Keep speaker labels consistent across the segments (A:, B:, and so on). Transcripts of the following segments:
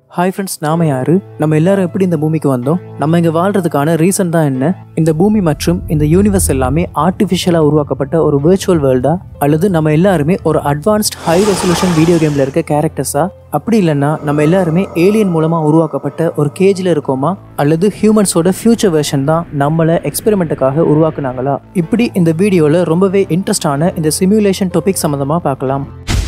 A: hi friends நாம யாரு நம்ம எல்லாரும் எப்படி இந்த பூமிக்கு வந்தோம் நம்ம இங்க வாழ்றதுக்கான ரீசன் தான் என்ன இந்த பூமி மற்றும் இந்த யூனிவர்ஸ் எல்லாமே ஆர்டிஃபிஷியலா உருவாக்கப்பட்ட ஒரு விர்ச்சுவல் வேர்ல்டா அல்லது நம்ம எல்லாருமே ஒரு அட்வான்ஸ்ட் ஹை ரெசல்யூஷன் வீடியோ கேம்ல இருக்க கேரக்டர்ஸா அப்படி இல்லைன்னா நம்ம எல்லாருமே ஏலியன் மூலமா உருவாக்கப்பட்ட ஒரு கேஜ்ல இருக்கோமா அல்லது ஹியூமன்ஸோட ஃபியூச்சர் வெர்ஷன் தான் நம்மளை எக்ஸ்பெரிமெண்ட்டுக்காக உருவாக்குனாங்களா இப்படி இந்த வீடியோல ரொம்பவே இன்ட்ரெஸ்டான இந்த சிமுலேஷன் டாபிக் சம்மந்தமா பார்க்கலாம்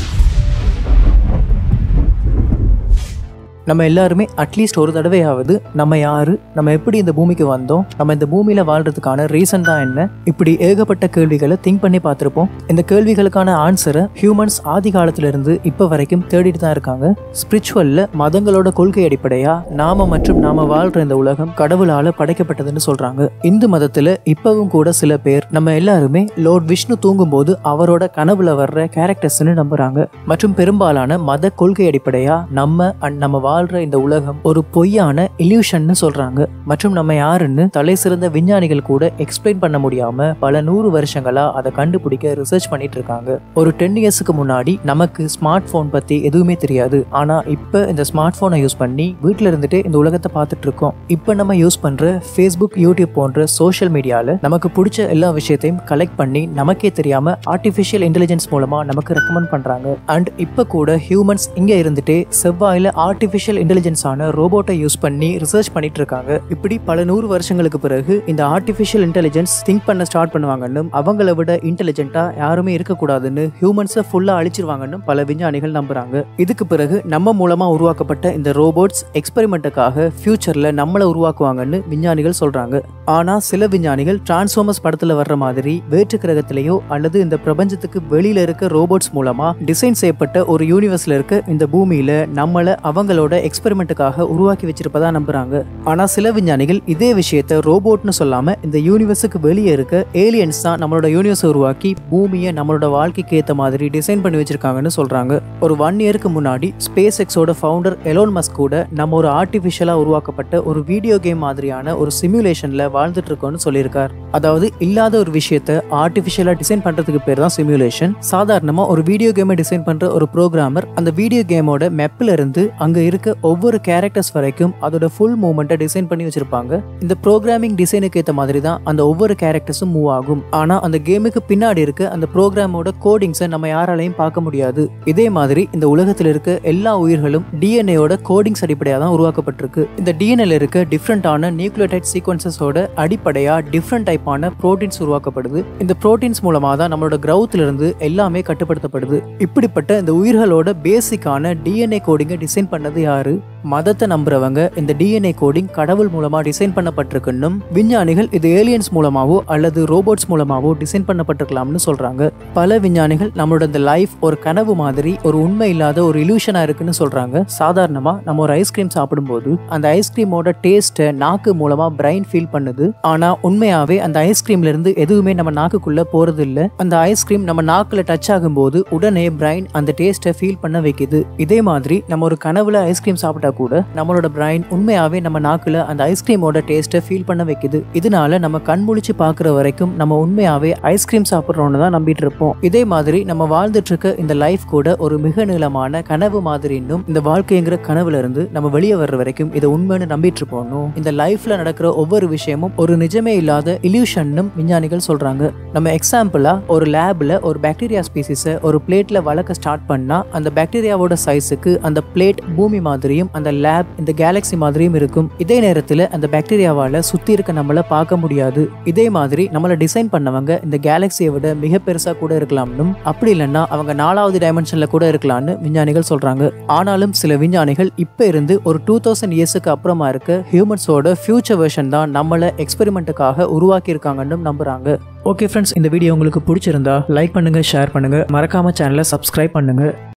A: நம்ம எல்லாருமே அட்லீஸ்ட் ஒரு தடவையாவது நம்ம யாரு நம்ம எப்படி இந்த பூமிக்கு வந்தோம் நம்ம இந்த பூமியில வாழ்றதுக்கான ரீசன் தான் என்ன இப்படி ஏகப்பட்ட கேள்விகளை திங்க் பண்ணி பார்த்துருப்போம் இந்த கேள்விகளுக்கான ஆன்சரை ஹியூமன்ஸ் ஆதி காலத்துல இருந்து இப்போ வரைக்கும் தேடிட்டு தான் இருக்காங்க ஸ்பிரிச்சுவல்ல மதங்களோட கொள்கை அடிப்படையா நாம மற்றும் நாம வாழ்ற இந்த உலகம் கடவுளால படைக்கப்பட்டதுன்னு சொல்றாங்க இந்து மதத்துல இப்பவும் கூட சில பேர் நம்ம எல்லாருமே லார்ட் விஷ்ணு தூங்கும்போது அவரோட கனவுல வர்ற கேரக்டர்ஸ்னு நம்புறாங்க மற்றும் பெரும்பாலான மத கொள்கை அடிப்படையா நம்ம அண்ட் நம்ம வாழ்ற இந்த உலகம் ஒரு பொய்யான இல்யூஷன்னு சொல்றாங்க மற்றும் நம்ம யாருன்னு தலை சிறந்த விஞ்ஞானிகள் கூட எக்ஸ்பிளைன் பண்ண முடியாம பல நூறு வருஷங்களா அதை கண்டுபிடிக்க ரிசர்ச் பண்ணிட்டு இருக்காங்க ஒரு டென் இயர்ஸ்க்கு முன்னாடி நமக்கு ஸ்மார்ட் போன் பத்தி எதுவுமே தெரியாது ஆனா இப்ப இந்த ஸ்மார்ட் போனை யூஸ் பண்ணி வீட்ல இருந்துட்டு இந்த உலகத்தை பார்த்துட்டு இருக்கோம் இப்ப நம்ம யூஸ் பண்ற ஃபேஸ்புக் யூடியூப் போன்ற சோஷியல் மீடியால நமக்கு பிடிச்ச எல்லா விஷயத்தையும் கலெக்ட் பண்ணி நமக்கே தெரியாம ஆர்டிஃபிஷியல் இன்டெலிஜென்ஸ் மூலமா நமக்கு ரெக்கமெண்ட் பண்றாங்க அண்ட் இப்ப கூட ஹியூமன்ஸ் இங்க இருந்துட்டே செவ்வாயில ஆர்டிஃபிஷியல் இன்டெலிஜென்ஸான ரோபோட்டை யூஸ் பண்ணி ரிசர்ச் பண்ணிட்டு இருக்காங்க இப்படி பல நூறு வருஷங்களுக்கு பிறகு இந்த ஆர்டிஃபிஷியல் இன்டெலிஜென்ஸ் திங்க் பண்ண ஸ்டார்ட் பண்ணுவாங்கன்னு அவங்கள விட இன்டெலிஜென்ட்டா யாருமே இருக்கக்கூடாதுன்னு ஹியூமன்ஸை ஃபுல்லா அழிச்சிருவாங்கன்னு பல விஞ்ஞானிகள் நம்புறாங்க இதுக்கு பிறகு நம்ம மூலமா உருவாக்கப்பட்ட இந்த ரோபோட்ஸ் எக்ஸ்பெரிமெண்ட்டுக்காக ஃபியூச்சர்ல நம்மளை உருவாக்குவாங்கன்னு விஞ்ஞானிகள் சொல்றாங்க ஆனா சில விஞ்ஞானிகள் டிரான்ஸ்ஃபார்மர்ஸ் படத்துல வர்ற மாதிரி வேற்று கிரகத்திலேயோ அல்லது இந்த பிரபஞ்சத்துக்கு வெளியில இருக்க ரோபோட்ஸ் மூலமா டிசைன் செய்யப்பட்ட ஒரு யூனிவர்ஸ்ல இருக்க இந்த பூமியில நம்மள அவங்களோட எக்ஸ்பெரிமெண்ட்டுக்காக உருவாக்கி வச்சிருப்பதா நம்புறாங்க ஆனா சில விஞ்ஞானிகள் இதே விஷயத்த ரோபோட்னு சொல்லாம இந்த யூனிவர்ஸுக்கு வெளியே இருக்க ஏலியன்ஸ் தான் நம்மளோட யூனிவர்ஸ் உருவாக்கி பூமியை நம்மளோட வாழ்க்கைக்கு ஏத்த மாதிரி டிசைன் பண்ணி வச்சிருக்காங்கன்னு சொல்றாங்க ஒரு ஒன் இயருக்கு முன்னாடி ஸ்பேஸ் எக்ஸோட ஃபவுண்டர் எலோன் மஸ்க் கூட நம்ம ஒரு ஆர்டிஃபிஷியலா உருவாக்கப்பட்ட ஒரு வீடியோ கேம் மாதிரியான ஒரு சிமுலேஷன்ல வாழ்ந்துட்டு இருக்கோம்னு சொல்லியிருக்கார் அதாவது இல்லாத ஒரு விஷயத்த ஆர்டிஃபிஷியலா டிசைன் பண்றதுக்கு பேர் தான் சிமுலேஷன் சாதாரணமா ஒரு வீடியோ கேமை டிசைன் பண்ற ஒரு ப்ரோக்ராமர் அந்த வீடியோ கேமோட மெப்ல இருந்து அங்க இருக்க ஒவ்வொரு கேரக்டர்ஸ் வரைக்கும் அதோட ஃபுல் மூமெண்ட்டை டிசைன் பண்ணி வச்சிருப்பாங்க இந்த ப்ரோக்ராமிங் டிசைனுக்கு ஏற்ற மாதிரி தான் அந்த ஒவ்வொரு கேரக்டர்ஸும் மூவ் ஆகும் ஆனா அந்த கேமுக்கு பின்னாடி இருக்க அந்த ப்ரோக்ராமோட கோடிங்ஸை நம்ம யாராலையும் பார்க்க முடியாது இதே மாதிரி இந்த உலகத்தில் இருக்க எல்லா உயிர்களும் டிஎன்ஏயோட கோடிங்ஸ் அடிப்படையாக தான் உருவாக்கப்பட்டிருக்கு இந்த டிஎன்ஏல இருக்க டிஃப்ரெண்டான நியூக்ளியோடைட் சீக்வன்சஸோட அடிப்படையா டிஃப்ரெண்ட் டைப்பான ப்ரோட்டீன்ஸ் உருவாக்கப்படுது இந்த ப்ரோட்டீன்ஸ் மூலமா தான் நம்மளோட growthல இருந்து எல்லாமே கட்டுப்படுத்தப்படுது இப்படிப்பட்ட இந்த உயிர்களோட பேசிக்கான டிஎன்ஏ கோடிங்கை டிசைன் பண்ணது யாரு மதத்தை நம்புறவங்க இந்த டிஎன்ஏ கோடிங் கடவுள் மூலமா டிசைன் பண்ணப்பட்டிருக்குன்னும் விஞ்ஞானிகள் இது ஏலியன்ஸ் மூலமாவோ அல்லது ரோபோட்ஸ் மூலமாவோ டிசைன் பண்ணப்பட்டிருக்கலாம்னு சொல்றாங்க பல விஞ்ஞானிகள் நம்மளோட இந்த லைஃப் ஒரு கனவு மாதிரி ஒரு உண்மை இல்லாத ஒரு இலூஷனா இருக்குன்னு சொல்றாங்க சாதாரணமா நம்ம ஒரு ஐஸ்கிரீம் சாப்பிடும்போது அந்த ஐஸ்கிரீமோட டேஸ்ட்டை நாக்கு மூலமா பிரைன் ஃபீல் பண்ணுது ஆனா உண்மையாவே அந்த ஐஸ்கிரீம்ல இருந்து எதுவுமே நம்ம நாக்குக்குள்ள போறது இல்ல அந்த ஐஸ்கிரீம் நம்ம நாக்குல டச் ஆகும்போது உடனே பிரைன் அந்த டேஸ்ட்டை ஃபீல் பண்ண வைக்குது இதே மாதிரி நம்ம ஒரு கனவுல ஐஸ்கிரீம் சாப்பிட்டா கூட நம்மளோட பிரைன் உண்மையாவே நம்ம நாக்குல அந்த ஐஸ்கிரீமோட டேஸ்ட்டை ஃபீல் பண்ண வைக்குது இதனால நம்ம கண் முழிச்சு பாக்குற வரைக்கும் நம்ம உண்மையாவே ஐஸ்கிரீம் சாப்பிட்றோம்னு தான் நம்பிட்டு இருப்போம் இதே மாதிரி நம்ம வாழ்ந்துட்டு இருக்க இந்த லைஃப் கூட ஒரு மிக நீளமான கனவு மாதிரி இன்னும் இந்த வாழ்க்கைங்கிற கனவுல இருந்து நம்ம வெளியே வர்ற வரைக்கும் இதை உண்மைன்னு நம்பிட்டு இருப்போம் இந்த லைஃப்ல நடக்கிற ஒவ்வொரு விஷயமும் ஒரு நிஜமே இல்லாத இல்யூஷன்னும் விஞ்ஞானிகள் சொல்றாங்க நம்ம எக்ஸாம்பிளா ஒரு லேப்ல ஒரு பாக்டீரியா ஸ்பீசிஸை ஒரு பிளேட்ல வளர்க்க ஸ்டார்ட் பண்ணா அந்த பாக்டீரியாவோட சைஸுக்கு அந்த பிளேட் பூமி மாதிரியும் அந்த லேப் இந்த கேலக்ஸி மாதிரியும் இருக்கும் இதே நேரத்துல அந்த பாக்டீரியாவால சுத்தி இருக்க நம்மள பார்க்க முடியாது இதே மாதிரி நம்மள டிசைன் பண்ணவங்க இந்த கேலக்சியை விட மிக பெருசா கூட இருக்கலாம்னும் அப்படி இல்லைன்னா அவங்க நாலாவது டைமென்ஷன்ல கூட இருக்கலாம்னு விஞ்ஞானிகள் சொல்றாங்க ஆனாலும் சில விஞ்ஞானிகள் இப்ப இருந்து ஒரு டூ தௌசண்ட் இயர்ஸுக்கு அப்புறமா இருக்க ஹியூமன்ஸோட ஃபியூச்சர் வெர்ஷன் தான் நம்மள எக்ஸ்பெரிமெண்ட்டுக்காக உருவாக்கி இருக்காங்கன்னு நம்புறாங்க ஓகே ஃப்ரெண்ட்ஸ் இந்த வீடியோ உங்களுக்கு பிடிச்சிருந்தா லைக் பண்ணுங்க ஷேர் பண்ணுங்க மறக்காம சேனலை சப்ஸ்கிரைப் பண்ணுங்க